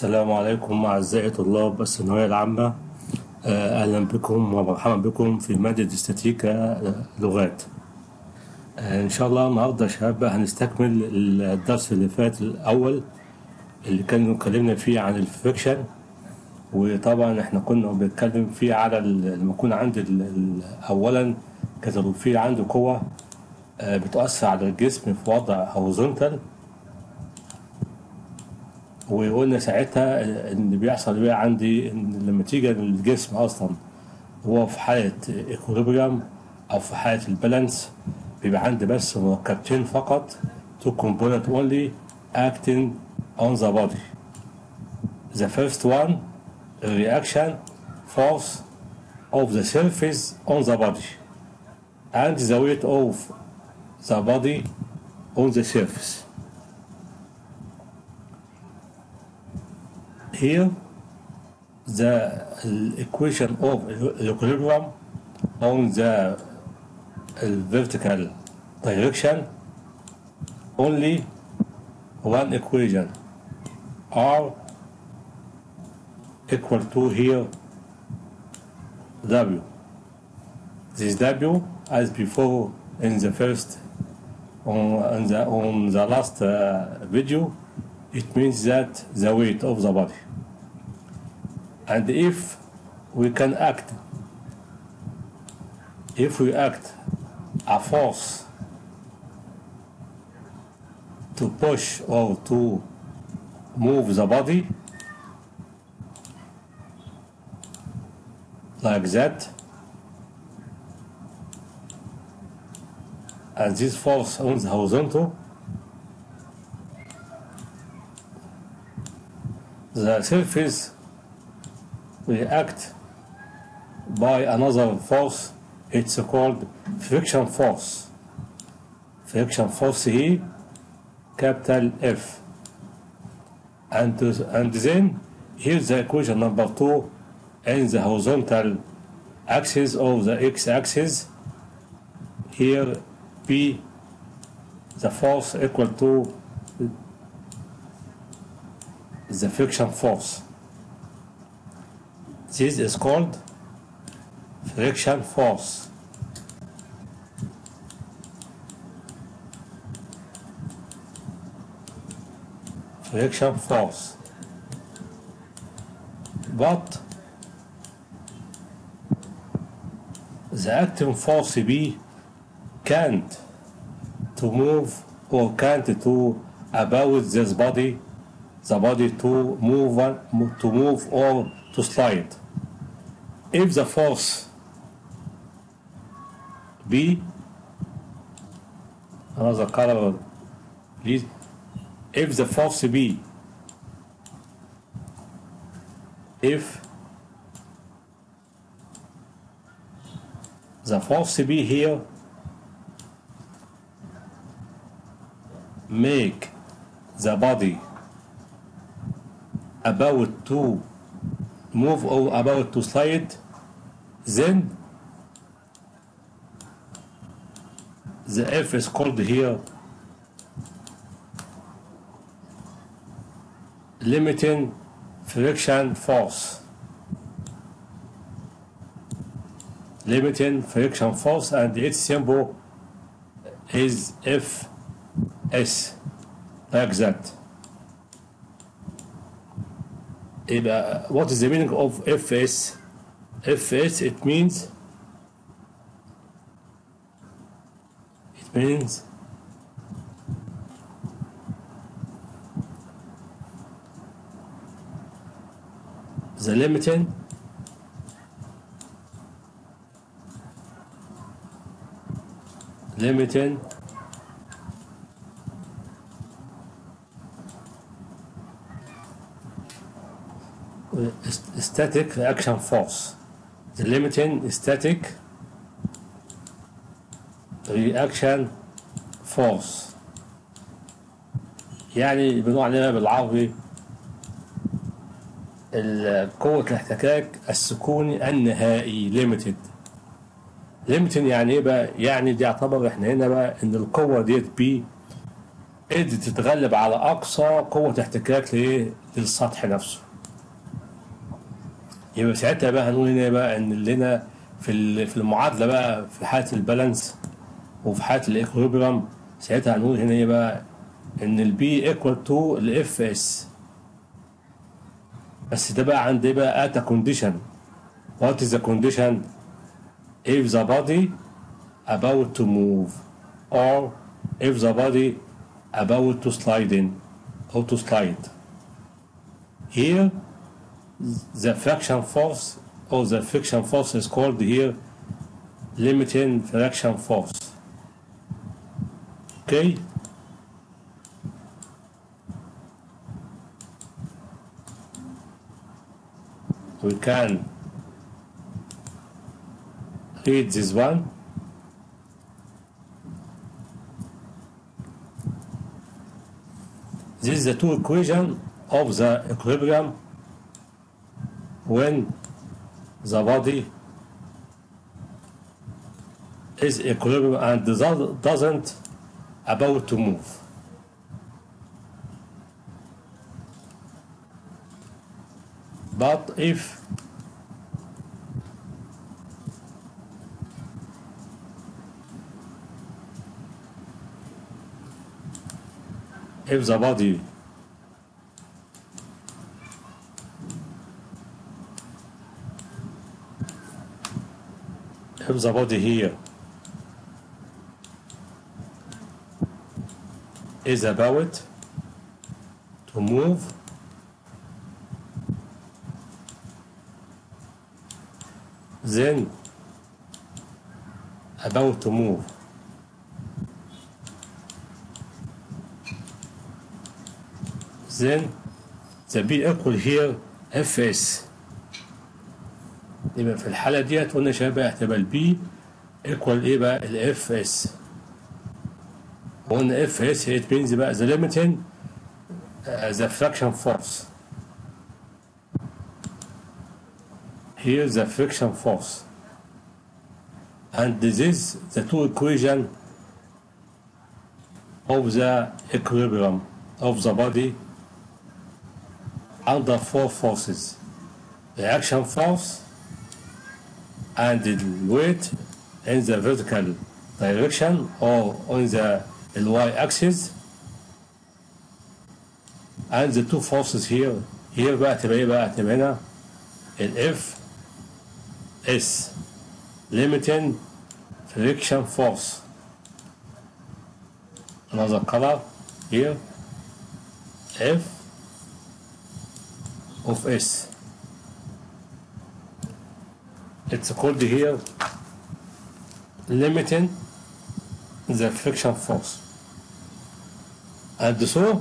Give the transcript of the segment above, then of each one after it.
السلام عليكم أعزائي طلاب الثانوية العامة آه، أهلا بكم ومرحبا بكم في مادة استاتيكا آه، لغات آه، إن شاء الله النهاردة يا شباب بقى هنستكمل الدرس اللي فات الأول اللي كان اتكلمنا فيه عن الفريكشن وطبعا احنا كنا بنتكلم فيه على ال- لما يكون عندي ال- ال- أولا كان في عنده قوة آه، بتؤثر على الجسم في وضع هوريزونتال وقلنا ساعتها ان بيحصل بقى عندي ان لما تيجي الجسم اصلا هو في حاله ايكوليبريم او في حاله البالانس بيبقى عندي بس مركبتين فقط two component only acting on the body the first one reaction force of the surface on the body and the weight of the body on the surface here the equation of equilibrium on the vertical direction only one equation r equal to here w this w as before in the first on, on the on the last uh, video it means that the weight of the body and if we can act if we act a force to push or to move the body like that and this force on the horizontal the surface react by another force it's called friction force friction force here capital F and and then here's the equation number two in the horizontal axis of the x-axis here P the force equal to the friction force this is called friction force. Friction force. But the acting force B can't to move or can't to about this body, the body to move on- to move or to slide if the force B another color please if the force B if the force B here make the body about to move or about to slide then the F is called here limiting friction force limiting friction force and its symbol is Fs like that يبقى what is the meaning of Fs Fs it means it means the limiting limiting static reaction force the limiting static reaction force يعني بنقول عليها بالعربي ال- قوة الاحتكاك السكوني النهائي limited limited يعني ايه بقى؟ يعني دي يعتبر احنا هنا بقى ان القوة ديت بي قدرت تتغلب على اقصى قوه احتكاك لايه للسطح نفسه يبقى ساعتها بقى هنقول هنا بقى ان اللي هنا في ال- في المعادله بقى في حاله البالانس وفي حاله الايكوليبريم ساعتها هنقول هنا ايه بقى ان البي ايكوال تو الاف اس بس ده بقى عند ايه بقى ات كونديشن وات از ذا كونديشن if the body about to move or if the body about to slide in or to slide here the friction force or the friction force is called here limiting friction force okay we can read this one this is the two equation of the equilibrium when the body is equilibrium and does- doesn't about to move. But if if the body if the body here is about to move then about to move then the B equal here Fs يبقى في الحالة ديت قلنا يا شباب هتبقى البي ايكوال ايه بقى الاف اس قلنا اف اس it means بقى the limiting uh, the friction force here the friction force and this is the two equation of the equilibrium of the body under four forces the action force and the weight in the vertical direction or on the y-axis and the two forces here here بقى تبقى ايه بقى تبقى هنا ال F S limiting friction force another color here F of S it's called here limiting the friction force and so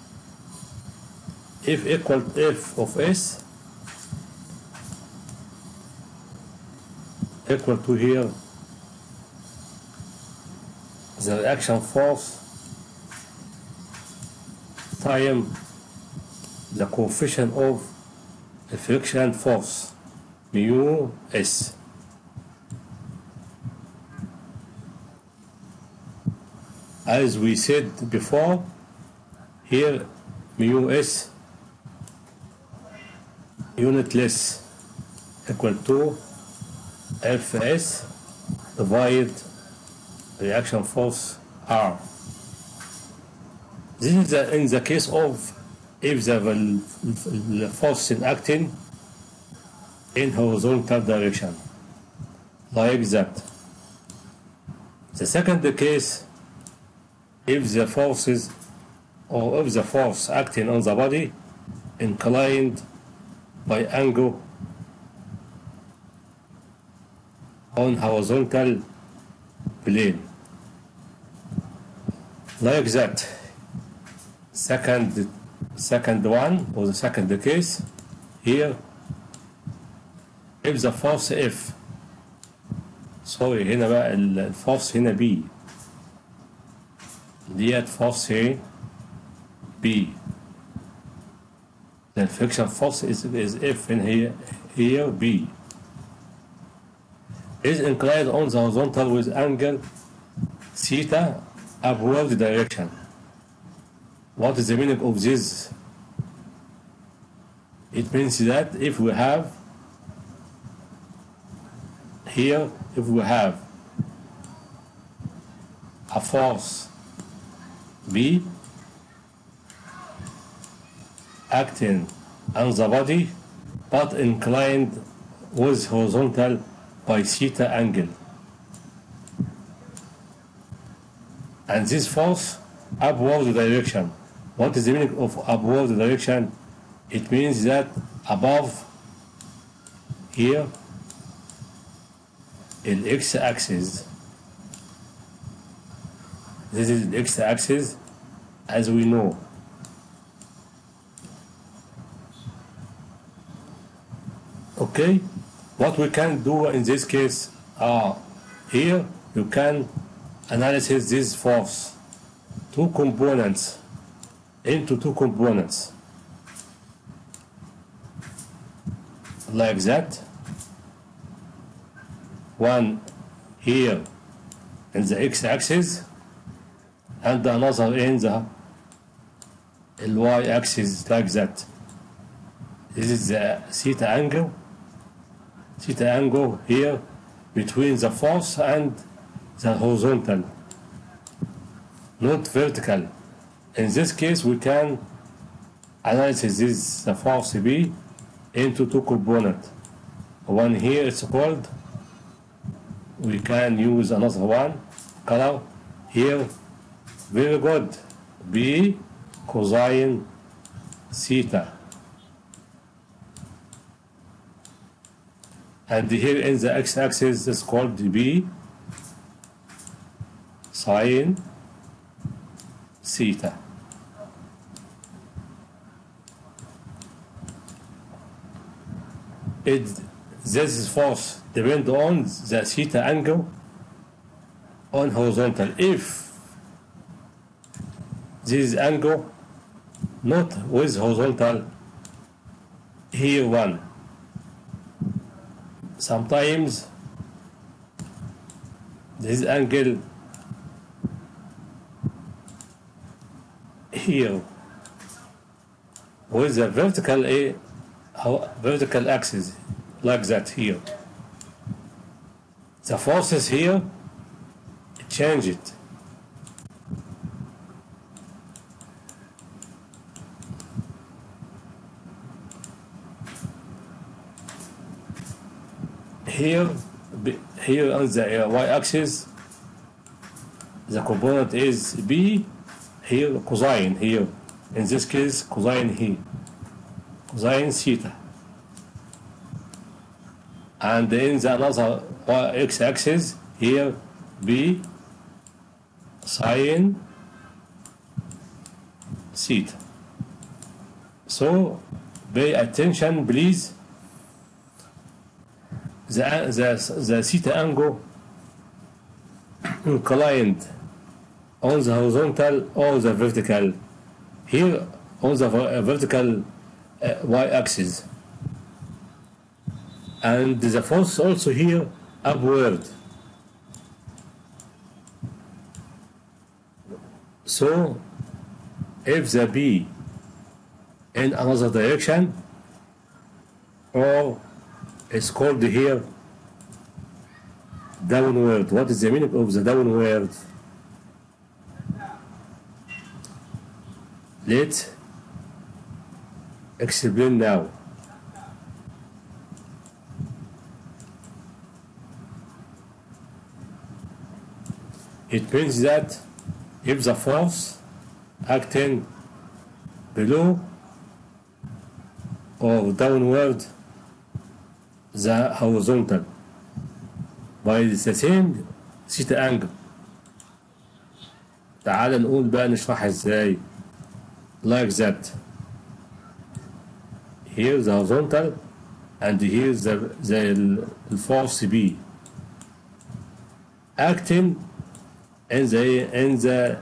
if equal f of s equal to here the reaction force time the coefficient of the friction force mu s as we said before here mu s unitless equal to fs divide reaction force r this is the, in the case of if the, the force is acting in horizontal direction like that the second case if the forces or if the force acting on the body inclined by angle on horizontal plane like that second second one or the second case here if the force F sorry هنا بقى الفورس هنا B ديت فورس ايه B the friction force is, is F in here here B is inclined on the horizontal with angle theta upward direction what is the meaning of this it means that if we have here if we have a force B acting on the body but inclined with horizontal by theta angle and this force upward direction what is the meaning of upward direction it means that above here in x axis this is the x axis as we know okay what we can do in this case uh, here you can analyze this force two components into two components like that one here in the x-axis and another in the y-axis like that this is the theta angle theta angle here between the force and the horizontal not vertical in this case we can analyze this the force B into two components one here is called we can use another one color here very good B cosine theta and here in the x-axis is called B sine theta it this force depend on the theta angle on horizontal if this angle not with horizontal here one sometimes this angle here with the vertical a vertical axis like that here the forces here change it here here on the y-axis the component is b here cosine here in this case cosine here cosine theta and in the another x-axis here b sine theta so pay attention please the, the, the theta angle inclined on the horizontal or the vertical here on the vertical uh, y-axis and the force also here upward so if the B in another direction or it's called here downward what is the meaning of the downward let's explain now it means that if the force acting below or downward the horizontal by the same theta angle تعال نقول بقى نشرحها ازاي like that here the horizontal and here the the, the force B acting in the in the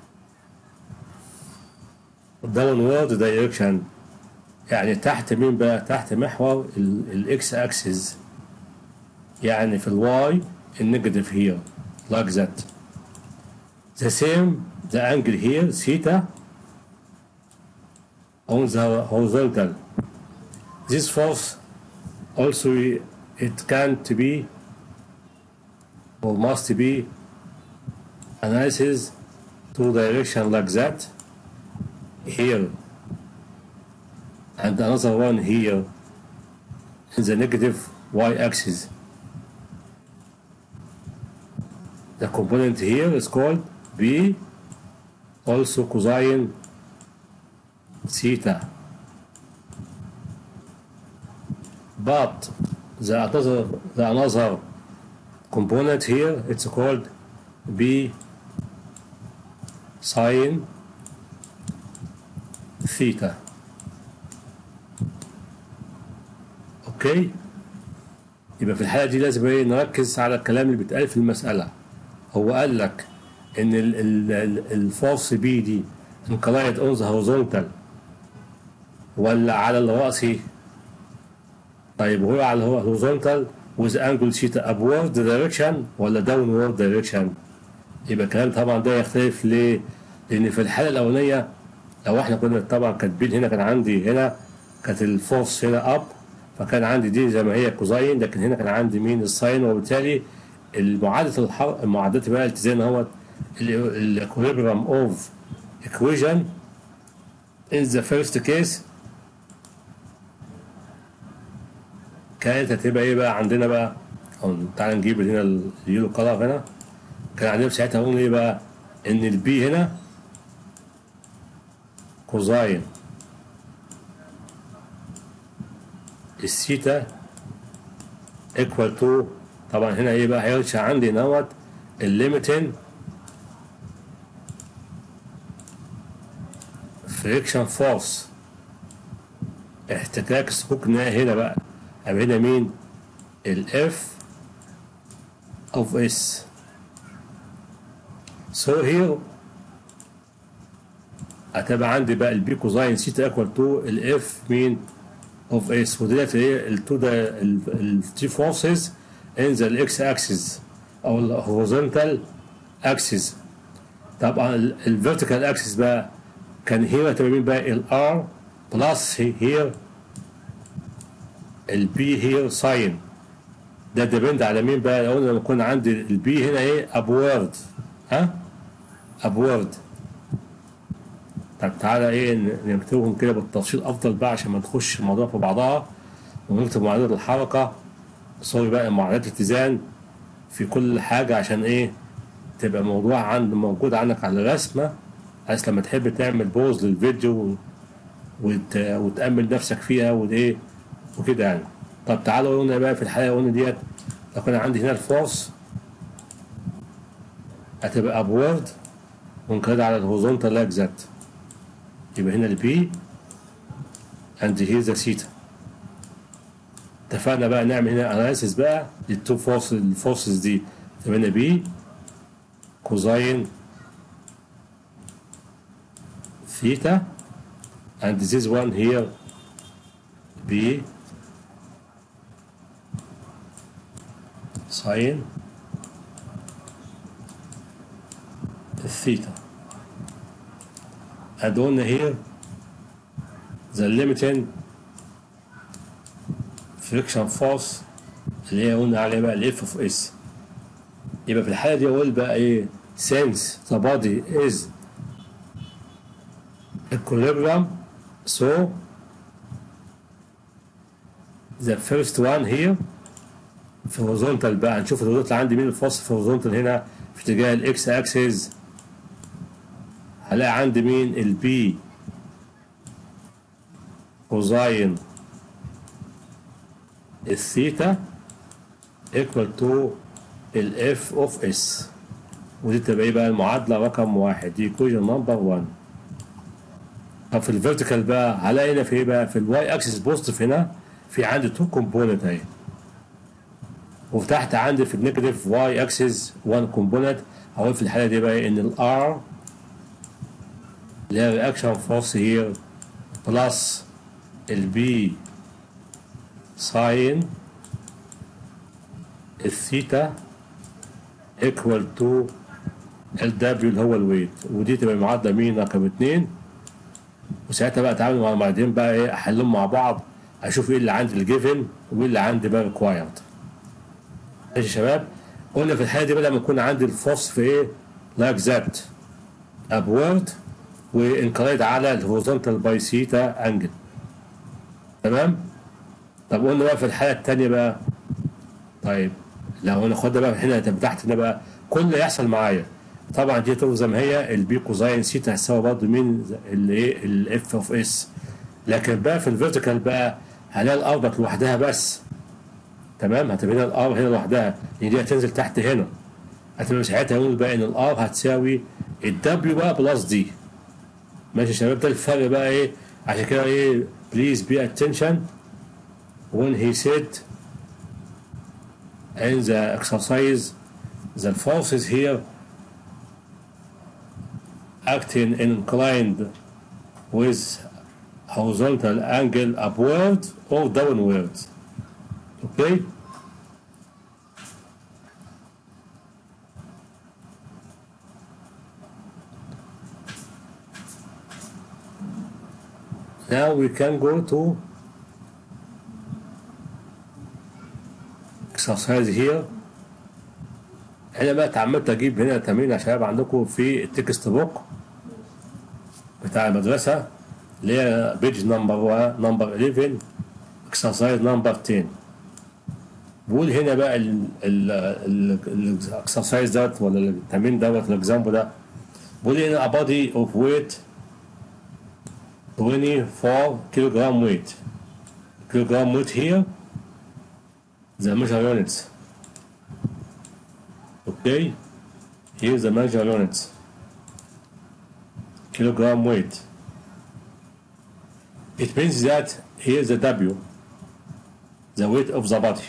downward direction يعني تحت مين بقى تحت محور الاكس اكسس يعني في الواي النيجاتيف هير like that the same the angle here theta on the horizontal. This force also it can't be or must be analysis two direction like that here and another one here in the negative y-axis. The component here is called B, also cosine theta. But the another, the another component here, it's called B sine theta. اوكي يبقى في الحاله دي لازم ايه نركز على الكلام اللي بيتقال في المساله هو قال لك ان الفورس بي دي انقلعت اون ذا هورزونتال ولا على الرأسي طيب هو على الهورزونتال with angle theta upward direction ولا downward direction يبقى الكلام طبعا ده يختلف ليه؟ لان في الحاله الاولانيه لو احنا كنا طبعا كاتبين هنا كان عندي هنا كانت الفورس هنا اب فكان عندي دي زي ما هي كوزاين لكن هنا كان عندي مين الساين وبالتالي المعادله الحر... المعادلات بقى الاتزان هو الاكويبرم اوف equation in the first case كانت هتبقى ايه بقى عندنا بقى أو تعالى نجيب هنا اليورو كلر هنا كان عندنا ساعتها قلنا ايه بقى ان البي هنا كوزاين الثيتا ايكوال تو طبعا هنا ايه بقى هيرجع عندي نوت الليميتين فريكشن فورس احتكاك السكوك هنا بقى يبقى هنا مين الاف اوف اس سو هير هتبقى عندي بقى البي كوزاين سيتا ايكوال تو الاف مين اوف اس وديت ايه التو ده التي فورسز ان ذا الاكس اكسس او الهوريزونتال اكسس طبعا الفيرتيكال اكسس بقى كان هنا هتبقى مين بقى الار بلس هير البي هير ساين ده ديبند على مين بقى قلنا لما يكون عندي البي هنا ايه ابورد ها ابورد طب تعالى ايه نكتبهم كده بالتفصيل افضل بقى عشان ما نخش الموضوع في بعضها ونكتب معادلات الحركه سوري بقى معادلات الاتزان في كل حاجه عشان ايه تبقى موضوع عند موجود عندك على الرسمه بحيث لما تحب تعمل بوز للفيديو وت... وتأمل نفسك فيها وايه وكده يعني طب تعالوا قلنا بقى في الحلقه قلنا ديت لو كان عندي هنا الفورس هتبقى ابورد وانقلب على الهورزونتال لايك ذات يبقى هنا البي اند هي ذا ثيتا اتفقنا بقى نعمل هنا اناليسيس بقى للتو فورس الفورسز دي يبقى هنا بي كوزاين ثيتا and this one here B sine theta and on here the limiting friction force اللي هي قلنا عليها بقى الاف اوف اس يبقى في الحاله دي اقول بقى ايه since the body is equilibrium so the first one here في horizontal بقى هنشوف الهوريزونتال عندي مين الفاصل في horizontal هنا في اتجاه الاكس اكسس هلاقي عندي مين البي كوزاين الثيتا ايكوال تو الاف اوف اس ودي تبقى ايه بقى المعادله رقم واحد دي ايكويشن نمبر 1 طب في الفيرتيكال بقى هلاقي هنا في ايه بقى في الواي اكسس بوزيتيف هنا في عندي تو كومبوننت اهي وتحت عندي في النيجاتيف واي اكسس 1 كومبوننت هقول في الحاله دي بقى ان الار اللي هي رياكشن فورس هير بلس البي ساين الثيتا ايكوال تو ال دبليو اللي هو الويت ودي تبقى معادله مين رقم اتنين وساعتها بقى اتعامل مع المعادلين بقى ايه احلهم مع بعض اشوف ايه اللي عندي الجيفن وايه اللي عندي بقى ريكوايرد ماشي يا شباب قلنا في الحاله دي بقى لما يكون عندي الفوس في ايه لايك ذات ابورد وانقلاد على الهوريزونتال باي سيتا انجل تمام طب قلنا بقى في الحاله الثانيه بقى طيب لو انا خدها بقى هنا تحت هنا بقى كل اللي يحصل معايا طبعا دي تفضل زي ما هي البي كوزاين سيتا هتساوي برضه مين الايه الاف اوف اس لكن بقى في الفيرتيكال بقى هلاقي الاربط لوحدها بس تمام هتبقى هنا الار هنا لوحدها لان دي هتنزل تحت هنا هتبقى ساعتها نقول بقى ان الار هتساوي الدبليو بقى بلس دي ماشي يا شباب ده الفرق بقى ايه عشان كده ايه بليز بي اتنشن when he said in the exercise the forces here acting inclined with horizontal angle upward or downward okay now we can go to exercise here هنا بقى اتعمدت اجيب هنا تمرين يا شباب عندكم في التكست بوك بتاع المدرسه اللي هي بيج نمبر نمبر 11 اكسرسايز نمبر 10 بقول هنا بقى الاكسرسايز دوت ولا التمرين دوت الاكزامبل ده بقول هنا a body of weight 24 kilogram weight kilogram weight here the measure units okay here's the measure units kilogram weight it means that here's the W the weight of the body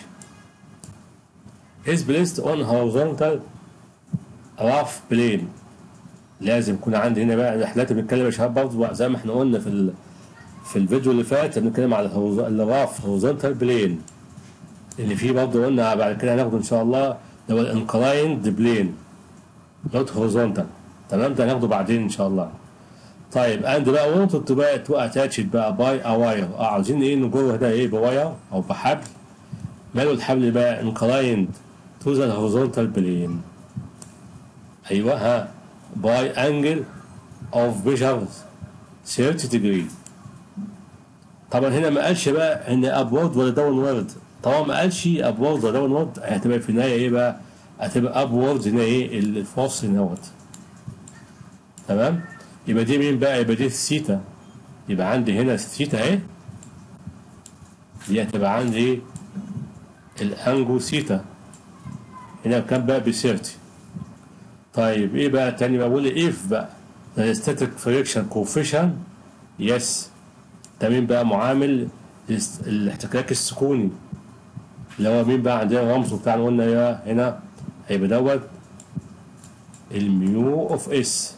is placed on horizontal rough plane لازم يكون عندي هنا بقى احنا بنتكلم يا شباب برضه زي ما احنا قلنا في ال... في الفيديو اللي فات بنتكلم على الراف هورزونتال بلين اللي فيه برضه قلنا بعد كده هناخده ان شاء الله اللي هو الانكلايند بلين نوت هورزونتال تمام ده هناخده بعدين ان شاء الله طيب اند بقى وانتوا بقى تو اتاتشد بقى باي اواير اه عاوزين ايه نجر ده ايه بواير او بحبل ماله الحبل بقى انكلايند تو ذا هورزونتال بلين ايوه ها by angle of measure 30 degree طبعا هنا ما قالش بقى ان upward ولا downward طبعا ما قالش upward ولا downward هتبقى في النهايه ايه بقى هتبقى upward هنا ايه الفورس هنا تمام يبقى دي مين بقى يبقى دي الثيتا يبقى عندي هنا الثيتا اهي دي هتبقى عندي الانجو ثيتا هنا كام بقى ب 30 طيب ايه بقى تاني بقى بقول اف بقى the static friction coefficient يس ده مين بقى معامل الاحتكاك السكوني اللي هو مين بقى عندنا رمزه بتاعنا قلنا يا هنا هيبقى دوت الميو اوف اس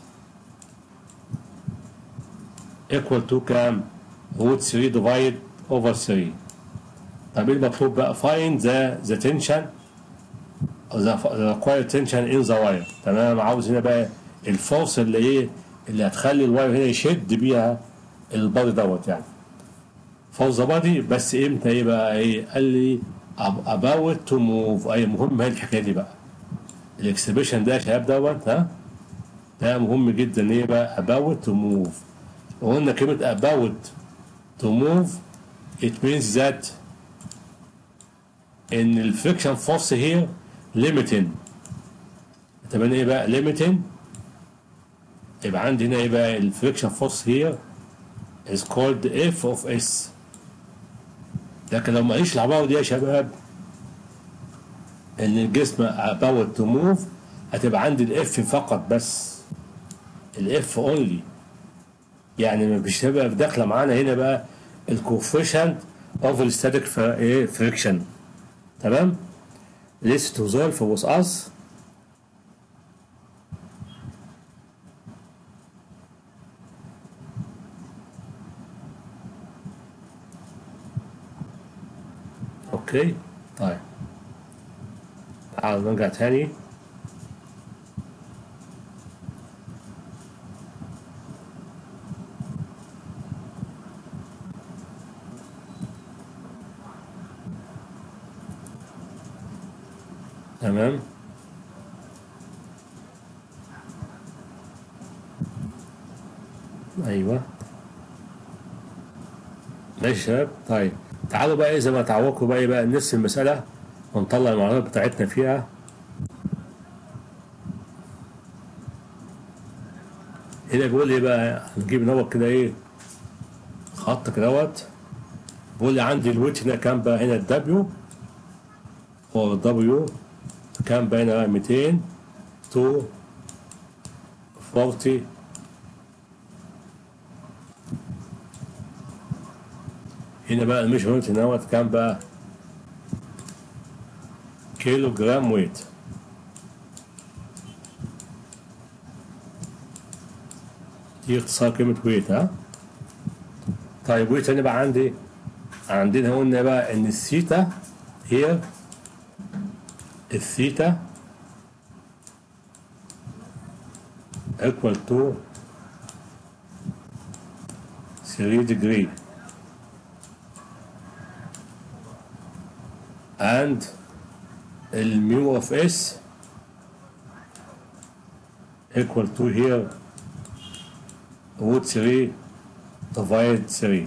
equal to كام روت 3 ديفايد اوفر 3 طب ايه المطلوب بقى find the the tension the required tension in the wire تمام عاوز هنا بقى الفورس اللي ايه اللي هتخلي الواير هنا يشد بيها البادي دوت يعني فورس ذا بادي بس امتى ايه بقى ايه قال لي about to move اي مهم هي الحكايه دي بقى الاكسبريشن ده يا شباب دوت ها ده مهم جدا ايه بقى about to move وقلنا كلمه about to move it means that ان الفريكشن فورس هي limiting طب ايه بقى limiting يبقى عندي هنا ايه بقى الفريكشن فورس هي is called F of S لكن لو ما قاليش العبارة دي يا شباب ان الجسم about to move هتبقى عندي الاف فقط بس الاف اونلي يعني مش هتبقى داخله معانا هنا بقى الكوفيشنت اوف الستاتيك فريكشن تمام Let's to solve with us اوكي طيب تعالوا نرجع تاني تمام ايوه ماشي يا شباب طيب تعالوا بقى ايه زي ما تعودكم بقى ايه بقى نفس المسألة ونطلع المعلومات بتاعتنا فيها هنا بيقول لي بقى هنجيب نوت كده ايه خط كدهوت بيقول لي عندي الويت هنا كام بقى هنا الدبليو هو الدبليو كام بقى هنا بقى 200 تو 40 هنا بقى الميجرمنت هنا كام بقى كيلو جرام ويت دي اختصار كلمة ويت ها طيب ويت هنا بقى عندي عندنا قلنا بقى ان الثيتا هي الثيتا equal to 3 degree and الميو of s equal to here root 3 divide 3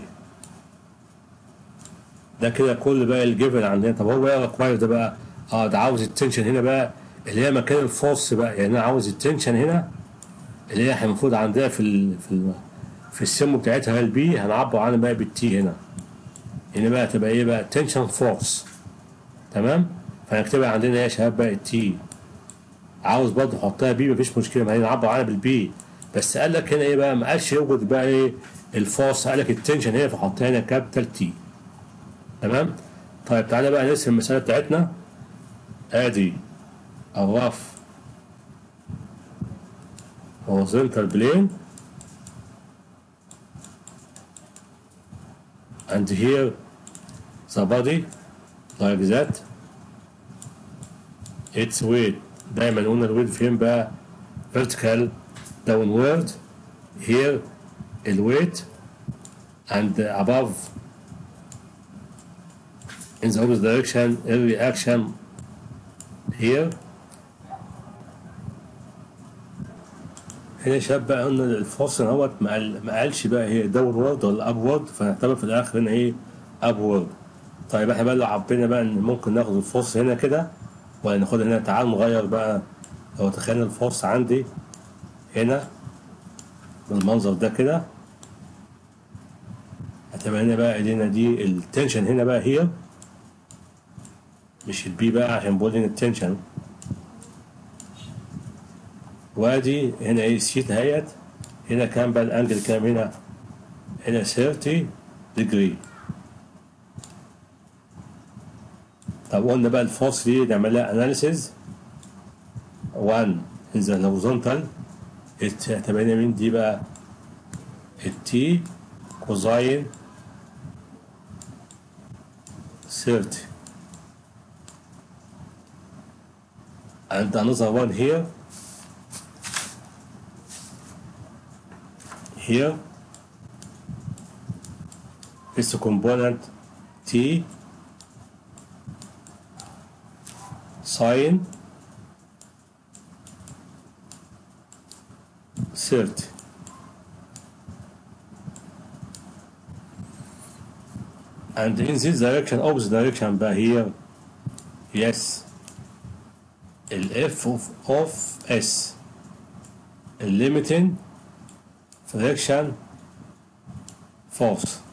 ده كده كل بقى الجيفن عندنا طب هو ايه ريكواير ده بقى اه ده عاوز التنشن هنا بقى اللي هي مكان الفورس بقى يعني انا عاوز التنشن هنا اللي هي المفروض عندها في ال في ال في السم بتاعتها البي هنعبر عنها بقى بالتي هنا هنا بقى تبقى ايه بقى تنشن فورس تمام فهنكتبها عندنا ايه يا شباب بقى التي عاوز برضه احطها بي مفيش مشكله ما هي نعبر عنها بالبي بس قال لك هنا ايه بقى ما قالش يوجد بقى ايه الفورس قال لك التنشن هنا فحطها هنا كابيتال تي تمام طيب تعالى بقى نرسم المسألة بتاعتنا ادي الرف horizontal plane and here the body like that its weight دايما قلنا الويت فين بقى vertical downward here الويت and above in the opposite direction a reaction here هنا يا شباب بقى قلنا الفورس اهوت ما قال- ما قالش بقى هي داون وورد ولا اب وورد فنعتبر في الاخر هنا ايه اب وورد طيب احنا بقى لو حبينا بقى ان ممكن ناخد الفورس هنا كده ولا ناخدها هنا تعال نغير بقى لو تخيلنا الفورس عندي هنا بالمنظر ده كده هتبقى هنا بقى ايدينا دي التنشن هنا بقى هي مش البي بقى عشان بقول هنا التنشن وادي هنا ايه الشيت اهيت هنا كام بقى الانجل كام هنا هنا 30 ديجري طب قلنا بقى الفورس دي نعمل لها اناليسيز 1 in the horizontal هتبقى هنا مين دي بقى التي كوزاين 30 and another one here here is the component T sine 30 and in this direction opposite direction بقى here yes ال F of, of S limiting friction force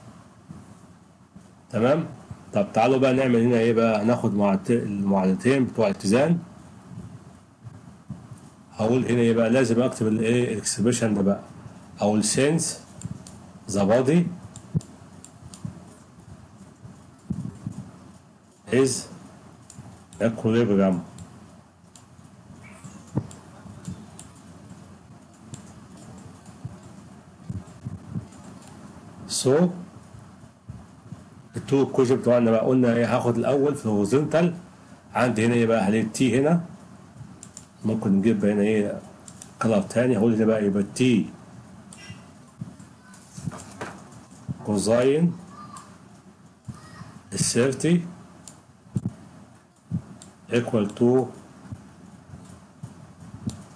تمام طب تعالوا بقى نعمل هنا ايه بقى هناخد معت- المعادلتين بتوع الاتزان هقول هنا ايه بقى لازم اكتب الايه الاكسبريشن ده بقى او السنس ذا بودي is equilibrium so التو كويشن بتوعنا بقى قلنا ايه هاخد الاول في الهوريزونتال عندي هنا ايه بقى هلاقي التي هنا ممكن نجيب بقى هنا ايه كلر تاني هقول هنا بقى يبقى التي كوزاين الثيرتي equal to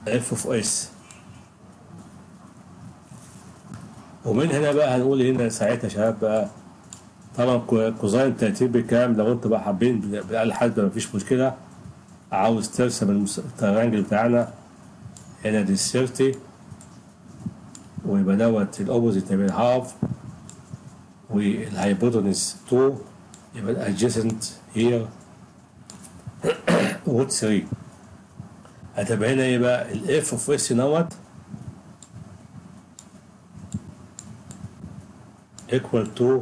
اف اوف اس ومن هنا بقى هنقول هنا ساعتها يا شباب بقى طبعا كو- كوزاين ترتيب بكام لو انت بقى حابين بأقل حد مفيش مشكلة عاوز ترسم المس- الترانجل بتاعنا هنا دي 30 ويبقى دوت الاوبوزيت يبقى هاف والهايبوتنس 2 يبقى الادجيسنت هير روت 3 هتبقى هنا يبقى الاف اوف اس دوت equal to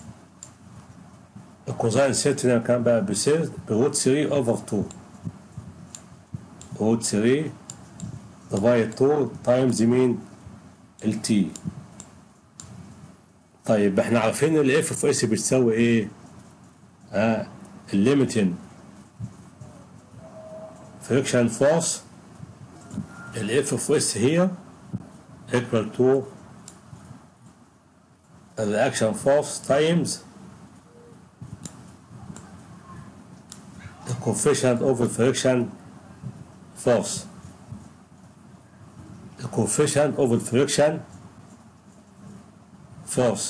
الكوزاين سيرت هنا كان بقى بسير بروت 3 اوفر 2 روت 3 ديفايد 2 تايمز مين التي طيب احنا عارفين الاف اوف اس بتساوي ايه؟ ها الليميتين فريكشن فورس الاف اوف اس هي equal to الرياكشن فورس تايمز the coefficient of the friction force the coefficient of the friction force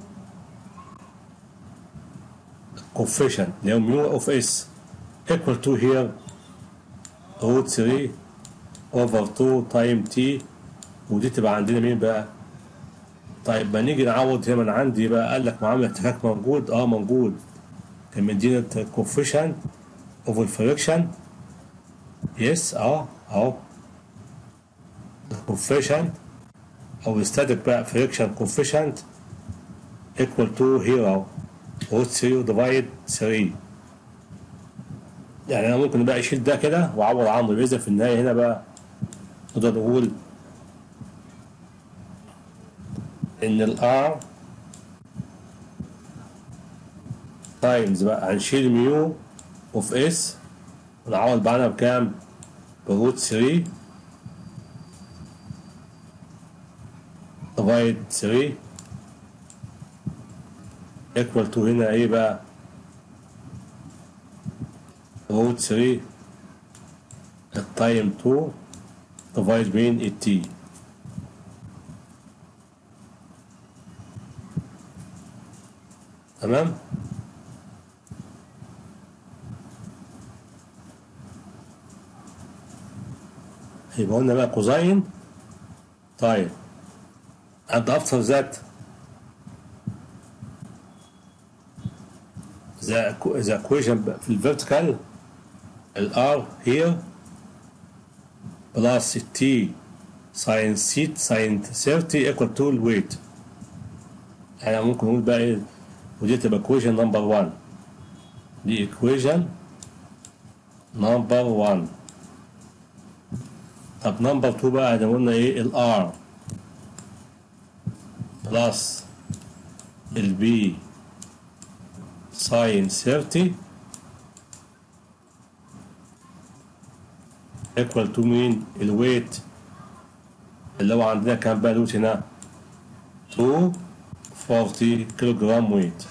coefficient اللي هو mu of s equal to here root 3 over 2 time t ودي تبقى عندنا مين بقى؟ طيب ما نيجي نعوض هنا من عندي بقى قال لك معامل احتكاك موجود اه موجود كان مدينا coefficient of الفريكشن يس اه اهو coefficient او static بقى friction coefficient equal to here اهو root 3 divide 3 يعني انا ممكن بقى اشيل ده كده واعوض عنه يبقى اذا في النهايه هنا بقى نقدر نقول ان الار تايمز بقى هنشيل ميو اوف اس ونعوض بعدها بكام؟ بروت 3 ديفايد 3 ايكوال تو هنا ايه بقى؟ روت 3 التايم 2 ديفايد بين التي تمام؟ يبقى قلنا بقى كوزاين طيب and after that the, the equation في الفيرتيكال ال R here plus T sin seat sin 30 equal to الويت يعني ممكن نقول بقى ايه ودي تبقى equation number 1 دي equation number 1 طب نمبر 2 بقى احنا قلنا ايه الار بلس البي ساين 30 ايكوال تو مين الويت اللي هو عندنا كان بقى الويت هنا 240 كيلو جرام ويت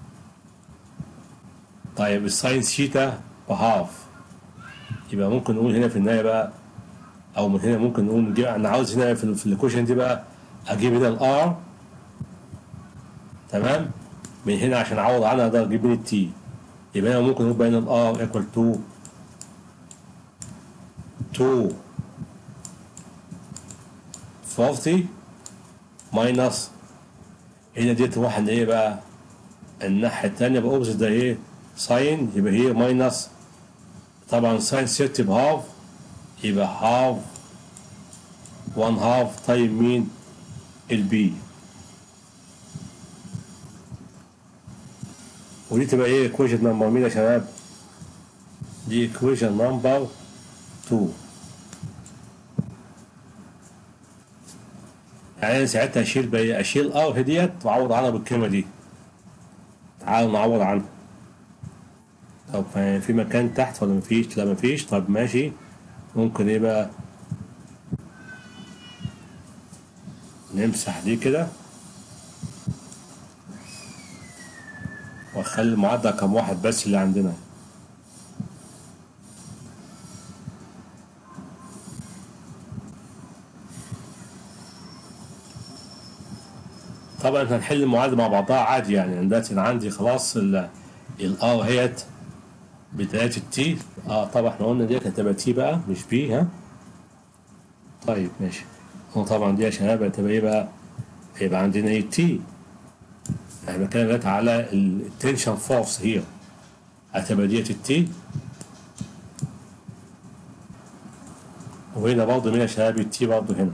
طيب الساين ثيتا بهاف يبقى ممكن نقول هنا في النهايه بقى او من هنا ممكن نقول نجيب انا عاوز هنا في, في الايكويشن دي بقى اجيب هنا الار تمام من هنا عشان اعوض عنها اقدر اجيب هنا التي يبقى انا ممكن نقول بين الار ايكوال تو 2 40 ماينس هنا ديت واحد ايه بقى الناحية التانية بقى اوبزيت ده ايه ساين يبقى هي ماينس طبعا ساين 30 بهاف يبقى هاف 1 هاف تايم مين البي ودي تبقى ايه equation نمبر مين يا شباب دي equation نمبر 2 يعني انا ساعتها اشيل بقى اشيل ار ديت واعوض عنها بالكلمه دي تعالوا نعوض عنها طب في مكان تحت ولا مفيش لا مفيش طب ماشي ممكن ايه بقى نمسح دي كده واخلي المعدل كم واحد بس اللي عندنا طبعا هنحل المعادله مع بعضها عادي يعني يعني دلوقتي انا عندي خلاص الار اهيت بدايه التي اه طبعا احنا قلنا ديت هتبقى تي بقى مش بي ها طيب ماشي هو طبعا دي يا شباب هتبقى ايه بقى؟ هيبقى عندنا ايه تي احنا بنتكلم دلوقتي على التنشن فورس هي هتبقى ديت التي وهنا برضه مين يا شباب التي برضه هنا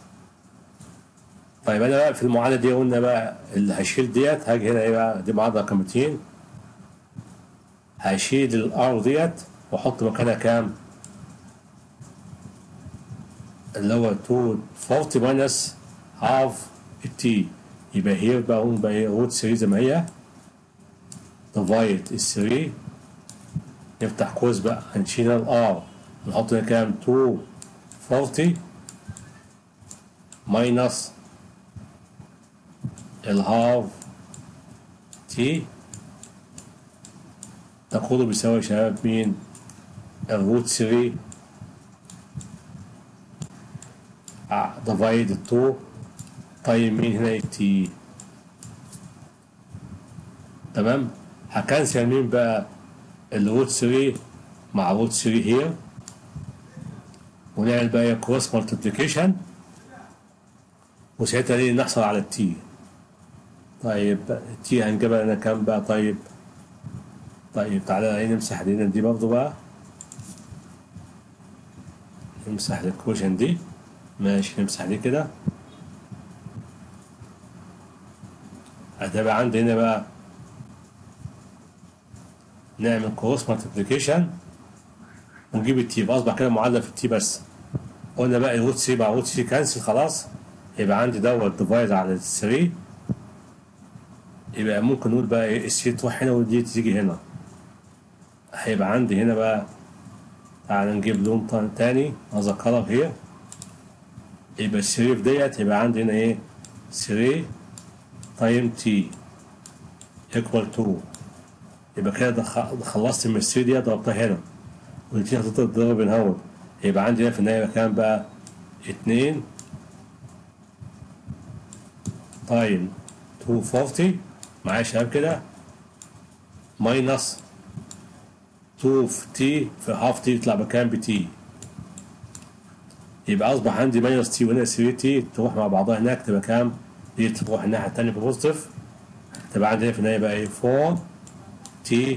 طيب انا بقى في المعادله دي قلنا بقى اللي هشيل ديت هاجي هنا ايه بقى دي معادله رقم 200 هشيل الار ديت واحط مكانها كام؟ اللي هو 240 ماينس هاف التي يبقى هي بقى هم بقى روت 3 زي ما هي ديفايد ال 3 نفتح قوس بقى هنشيل الار نحط هنا كام 240 ماينس الهاف تي ده كله بيساوي يا شباب مين الروت 3 ديفايد 2 طيب مين هنا تي تمام هكنسل مين بقى الروت 3 مع روت 3 هي ونعمل بقى كروس مالتيبليكيشن وساعتها ليه نحصل على التي طيب التي هنجيبها لنا كام بقى طيب طيب تعالى ايه نمسح دي دي برضه بقى نمسح الكوشن دي ماشي نمسح دي كده هتبقى عندي هنا بقى نعمل كروس مالتيبليكيشن ونجيب التي يبقى اصبح كده معادله في التي بس قلنا بقى الروت سي مع روت سي كانسل خلاص يبقى عندي دوت ديفايد على 3 يبقى ممكن نقول بقى ايه السي تروح هنا ودي تيجي هنا هيبقى عندي هنا بقى تعال نجيب لون تاني اذكرها هي يبقى السريف ديت يبقى عندي هنا ايه 3 تايم تي ايكوال 2 يبقى كده خلصت من السي ديت ضربتها هنا والتي هتضرب هنا يبقى عندي هنا في النهايه كام بقى 2 تايم 240 معايا يا شباب كده ماينس 2 في تي في هاف تي يطلع بكام بتي يبقى اصبح عندي ماينس تي وهنا 3 تي تروح مع بعضها هناك تبقى كام؟ دي تروح الناحيه الثانيه ببوزيتيف تبقى عندي هنا في النهايه بقى ايه 4 تي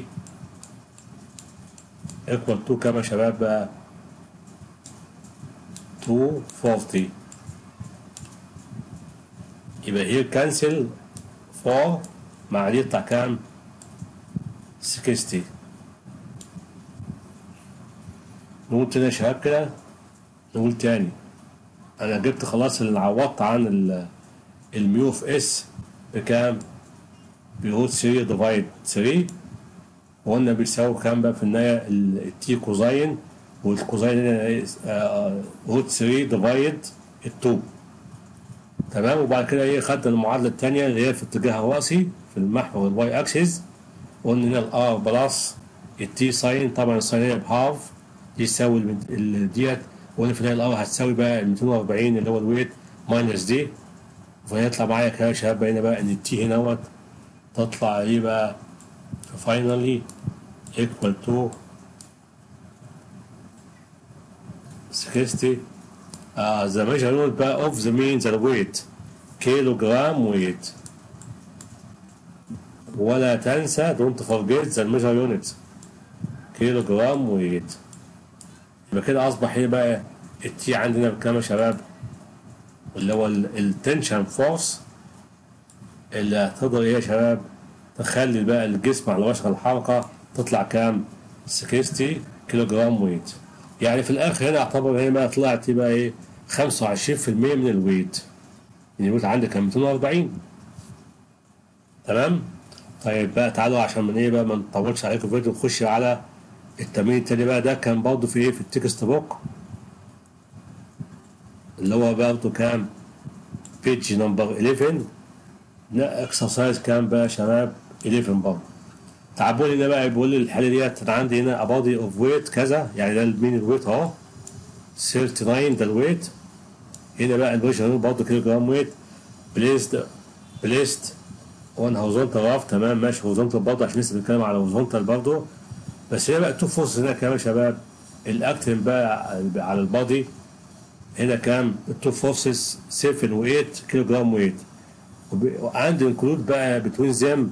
ايكوال 2 كام يا شباب بقى 240 يبقى هي كانسل 4 مع دي يطلع كام 60 نقول تاني يا شباب كده نقول تاني انا جبت خلاص اللي عوضت عن الميو في اس بكام بيقول 3 ديفايد 3 وقلنا بيساوي كام بقى في النهايه التي كوزاين والكوزاين هنا روت 3 ديفايد 2 تمام وبعد كده ايه خدنا المعادله الثانيه اللي هي في اتجاه الراسي في المحور الواي اكسس قلنا هنا الار بلس التي ساين طبعا الساين هنا بهاف يساوي ديت وقلنا في النهايه الار هتساوي بقى ال 240 اللي هو الويت ماينس دي فيطلع معايا كده يا شباب هنا بقى ان التي هنا تطلع ايه بقى فاينالي equal to 60 uh, the measurement بقى of the mean the weight كيلوغرام ويت ولا تنسى don't forget the measure unit كيلوغرام ويت يبقى كده اصبح ايه بقى التي عندنا بكام يا شباب اللي هو التنشن فورس اللي هتقدر ايه يا شباب تخلي بقى الجسم على وشك الحركة تطلع كام 60 كيلو جرام ويت يعني في الاخر هنا اعتبر هنا بقى طلعت بقى ايه 25% من الويت يعني الويت عندي كان 240 تمام طيب بقى تعالوا عشان من ايه بقى ما نطولش عليكم الفيديو نخش على التمرين التاني بقى ده كان برضه في ايه في التكست بوك اللي هو برضه كام بيج نمبر 11 لا اكسرسايز كام بقى يا شباب 11 برضه تعبوا لي ده بقى بيقول لي الحاله ديت انا عندي هنا ابادي اوف ويت كذا يعني ده مين الويت اهو 39 ده الويت هنا بقى الوجه برضه كيلو جرام ويت بليزد بليست وان هورزونتال راف تمام ماشي هورزونتال برضه عشان لسه بنتكلم على هورزونتال برضه بس هي بقى تو فورس هنا كام يا شباب الاكتن بقى على البادي هنا كام التو فورسز 7 و 8 كيلو جرام ويت وعندي انكلود بقى بتوين ذيم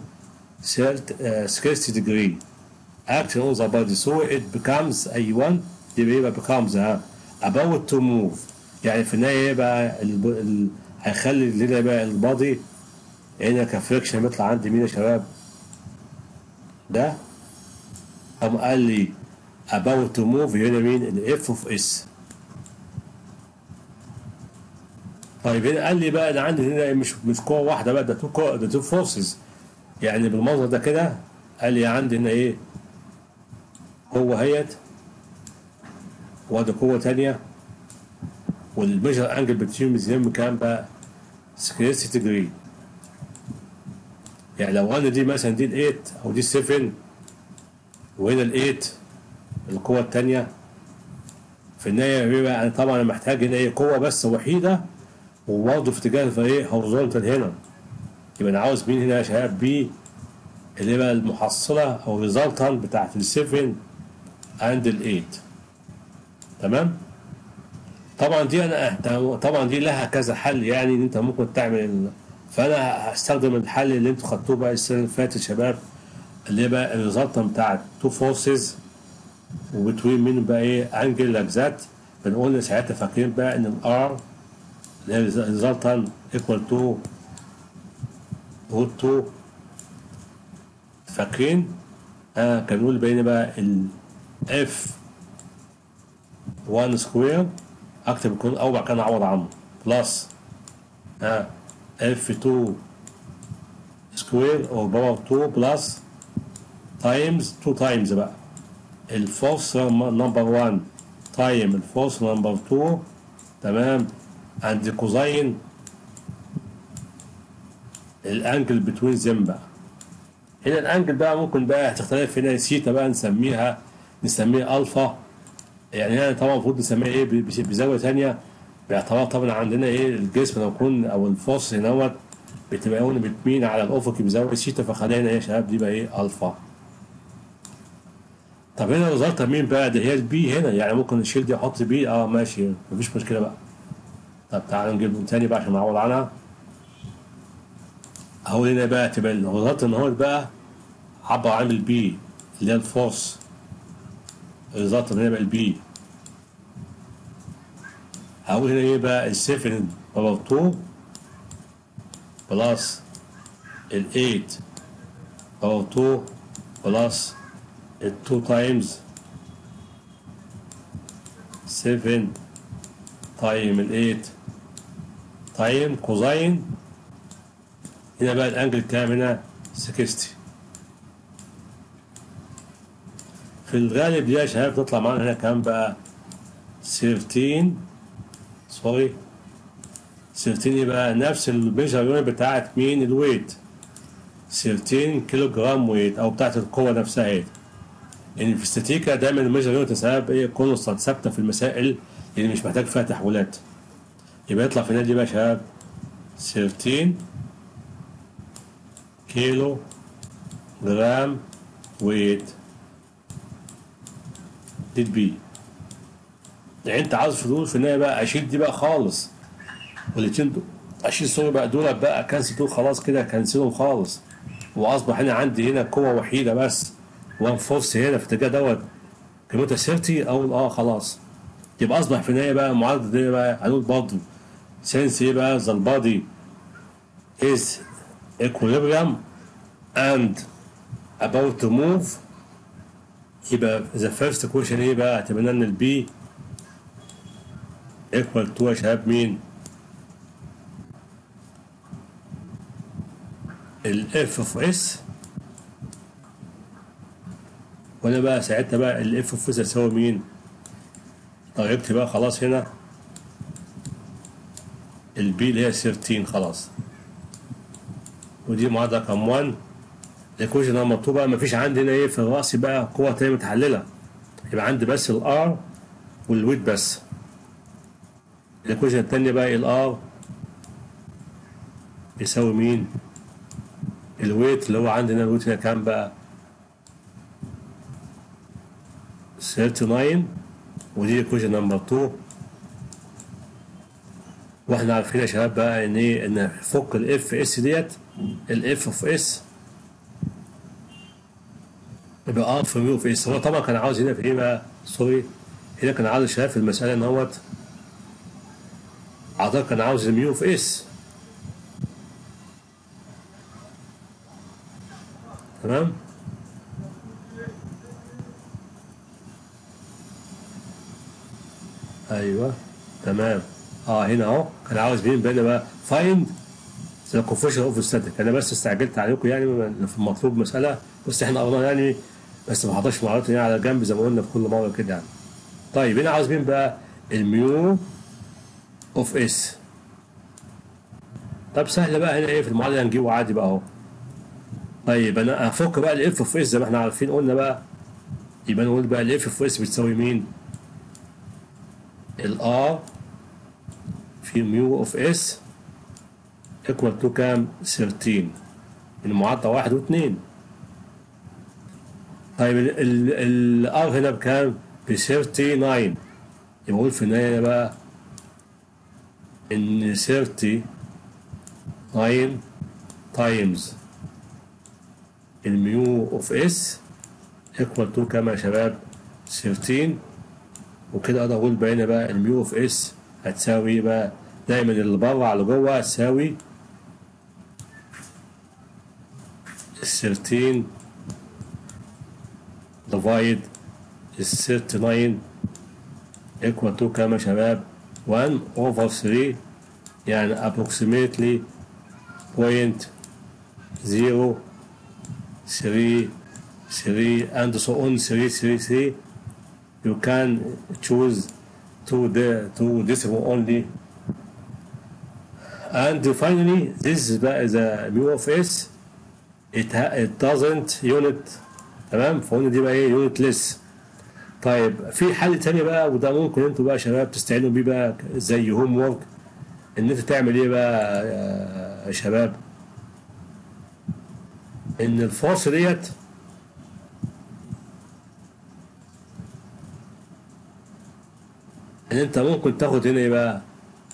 60 degree action on the body so it becomes ايوان يبقى يبقى becomes ها about to move يعني في النهايه يبقى ال... ال... هيخلي اللي بقى البادي هنا كفريكشن بيطلع عندي مين يا شباب ده قام قال لي about to move هنا مين الاف اوف اس طيب هنا قال لي بقى انا عندي هنا مش مش قوه واحده بقى ده تو قوة ده تو فورسز يعني بالمنظر ده كده قال لي عندي هنا ايه قوه هيت وادي قوه تانية والميجر انجل بتشيل مزيم كام بقى 60 ديجري يعني لو انا دي مثلا دي ال 8 او دي ال 7 وهنا ال 8 القوة التانية في النهاية بيبقى أنا طبعا أنا محتاج هنا إيه قوة بس وحيدة وبرضه في اتجاه فإيه هورزونتال هنا يبقى أنا عاوز مين هنا يا شباب بي اللي بقى المحصلة أو الريزلتنت بتاعت ال 7 عند ال 8 تمام؟ طبعا دي انا طبعا دي لها كذا حل يعني ان انت ممكن تعمل فانا هستخدم الحل اللي انتوا خدتوه بقى السنه اللي فاتت شباب اللي بقى الريزلتنت بتاع تو فورسز وبتوين مين بقى ايه انجل لايك ذات بنقول ساعتها فاكرين بقى ان الار اللي هي الريزلتنت ايكوال تو روت 2 فاكرين اه كان بنقول بقى بقى الاف 1 سكوير اكتب الكود او بعد كده اعوض عنه بلس ها اف 2 سكوير او باور 2 بلس تايمز 2 تايمز بقى الفورس نمبر 1 تايم الفورس نمبر 2 تمام عند كوزين الانجل بتوين زم بقى هنا الانجل بقى ممكن بقى هتختلف هنا سيتا بقى نسميها نسميها الفا يعني هنا طبعا المفروض نسميها ايه بزاويه ثانيه باعتبار طبعا عندنا ايه الجسم لو يكون او الفص هنا بتبقى هنا بتميل على الافق بزاويه سيتا فخلينا ايه يا شباب دي بقى ايه الفا طب هنا وزاره مين بقى ده هي البي هنا يعني ممكن نشيل دي احط بي اه ماشي مفيش مشكله بقى طب تعالى نجيب تاني بقى عشان نعوض عنها اهو هنا بقى تبقى وزاره النهار بقى عبر عن البي اللي هي الفورس بالظبط هنا بقى البي هقول هنا ايه بقى ال 7 باور 2 بلس ال 8 باور 2 بلس ال 2 تايمز 7 تايم ال 8 تايم كوزين هنا بقى الانجل كام هنا 60 في الغالب دي يا شباب تطلع معانا هنا كام بقى 13 سوري 13 يبقى نفس الميجر يونت بتاعت مين الويت 13 كيلو جرام ويت او بتاعت القوة نفسها ايه يعني في الاستاتيكا دايما الميجر يونت سبب ايه كونستانت ثابتة في المسائل اللي مش محتاج فيها تحويلات يبقى يطلع في النادي دي بقى يا شباب 13 كيلو جرام ويت دي البي يعني انت عاوز فلوس في النهايه بقى اشيل دي بقى خالص والاتنين دول اشيل سوري بقى دول بقى كنسل دول خلاص كده كنسلهم خالص واصبح هنا عندي هنا قوه وحيده بس وان فورس هنا في الاتجاه دوت قيمتها 30 اقول اه خلاص يبقى اصبح في النهايه بقى المعادله دي بقى هنقول برضه سنس ايه بقى ذا البادي is equilibrium and about to move يبقى ذا فيرست كويشن ايه بقى اعتبرنا ان البي ايكوال تو يا شباب مين؟ الاف اوف اس وانا بقى ساعتها بقى الاف اوف اس هتساوي مين؟ طب اكتب بقى خلاص هنا البي اللي هي 13 خلاص ودي معادله رقم 1 الايكويشن المطلوبه بقى مفيش عندي هنا ايه في الراس بقى قوه تانية متحلله يبقى عندي بس الار والويت بس الايكويشن التانية بقى الار بيساوي مين الويت اللي هو عندنا الويت هنا كام بقى 39 ودي ايكويشن نمبر 2 واحنا عارفين يا شباب بقى ان ايه ان فك الاف اس ديت الاف اوف اس يبقى ار في ميو في اس هو طبعا كان عاوز هنا في ايه بقى سوري هنا كان عاوز شايف المساله ان هوت اعتقد كان عاوز الميو في اس تمام ايوه تمام اه هنا اهو كان عاوز مين بقى بقى فايند ذا كونفوشن اوف ستاتيك انا بس استعجلت عليكم يعني في المطلوب مساله بس احنا قرينا يعني بس ما حطش معلومات يعني على جنب زي ما قلنا في كل مره كده يعني طيب هنا عاوز مين بقى الميو اوف اس طب سهل بقى هنا ايه في المعادله هنجيبه عادي بقى اهو طيب انا هفك بقى الاف اوف اس زي ما احنا عارفين قلنا بقى يبقى نقول بقى الاف اوف اس بتساوي مين؟ الار في ميو اوف اس ايكوال تو كام؟ 13 المعادله واحد واثنين طيب الار هنا بكام؟ ب 39 يبقى اقول في النهايه بقى ان 39 تايمز الميو اوف اس ايكوال تو كام يا شباب 13 وكده اقدر اقول بقينا بقى الميو اوف اس هتساوي ايه بقى دايما اللي بره على جوه هتساوي ال 13 ديفايد ال 39 ايكوال تو كام يا شباب 1 اوفر 3 يعني approximately point 0 3 3 and so on 3 3 3 you can choose two the two decimal only and finally this is the mu of s it ha, it doesn't unit تمام فقلنا دي بقى ايه unit less طيب في حل تاني بقى وده ممكن انتوا بقى شباب تستعينوا بيه بقى زي هوم وورك ان انت تعمل ايه بقى يا شباب ان الفورس ديت ان انت ممكن تاخد هنا ايه بقى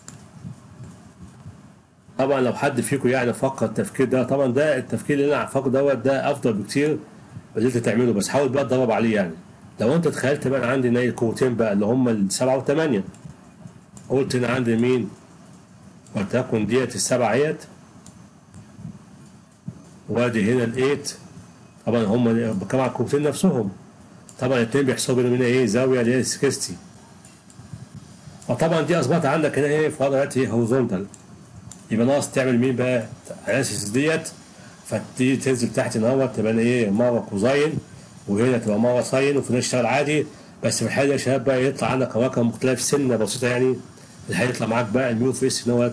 طبعا لو حد فيكم يعني فكر التفكير ده طبعا ده التفكير اللي انا فاكره دوت ده افضل بكتير من اللي انت تعمله بس حاول بقى تدرب عليه يعني لو انت تخيلت بقى عندي ان القوتين بقى اللي هم السبعه والثمانيه قلت هنا عندي مين ولتكن ديت السبعه اهيت وادي هنا الايت طبعا هم بكام على الكوبتين نفسهم طبعا الاثنين بيحصلوا بينهم هنا ايه زاويه اللي هي 60 فطبعا دي اصبحت عندك هنا ايه في وضعيات ايه هوريزونتال يبقى ناقص تعمل مين بقى اسس ديت فتيجي تنزل تحت هنا تبقى ايه مره كوزاين وهنا تبقى مره ساين وفي نشتغل عادي بس في الحاله يا شباب بقى يطلع عندك رقم مختلف سنه بسيطه يعني اللي هيطلع معاك بقى الميو فيس ان هو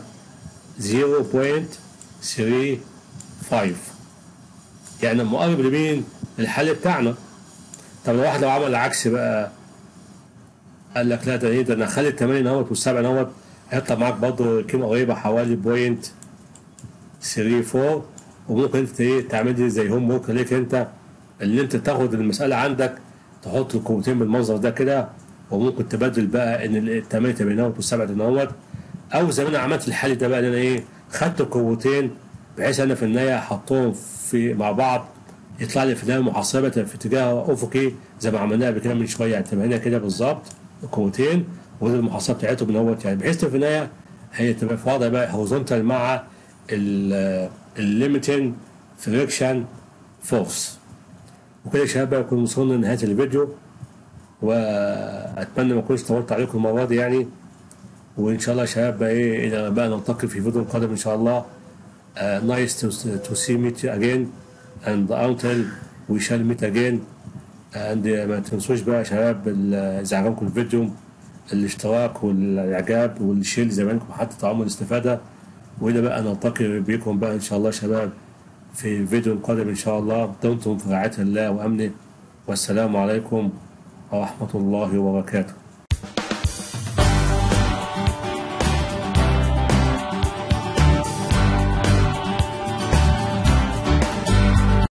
0.35 يعني مقرب لمين؟ للحل بتاعنا طب لو واحد لو عمل العكس بقى قال لك لا ده ايه ده انا اخلي الثمانية نوت والسبعة نوت هيطلع معاك برضه قيمة قريبة حوالي بوينت 34 وممكن انت ايه تعمل لي زي هوم ورك ليك انت اللي انت تاخد المسألة عندك تحط القوتين بالمنظر ده كده وممكن تبدل بقى ان الثمانية تبقى نوت والسبعة نوت او زي ما انا عملت الحل ده بقى ان انا ايه خدت القوتين بحيث انا في النهاية احطهم في مع بعض يطلع لي في النهاية محصبة في اتجاه افقي زي ما عملناها قبل كده من شوية يعني تبقى هنا كده بالظبط القوتين ودي المحصله بتاعتهم من هو يعني بحيث في النهايه هي تبقى في وضع بقى هورزونتال مع الليميتنج فريكشن فورس وكده يا شباب بقى نكون وصلنا لنهايه الفيديو واتمنى ما اكونش طولت عليكم المره دي يعني وان شاء الله يا شباب بقى ايه الى بقى نلتقي في فيديو قادم ان شاء الله uh, nice to, to see meet again and until we shall meet again and ما تنسوش بقى يا شباب اذا عجبكم الفيديو الاشتراك والاعجاب والشير لزمايلكم حتى تعمل الاستفاده والى بقى نلتقي بكم بقى ان شاء الله شباب في فيديو قادم ان شاء الله دمتم في رعايه الله وامنه والسلام عليكم ورحمه الله وبركاته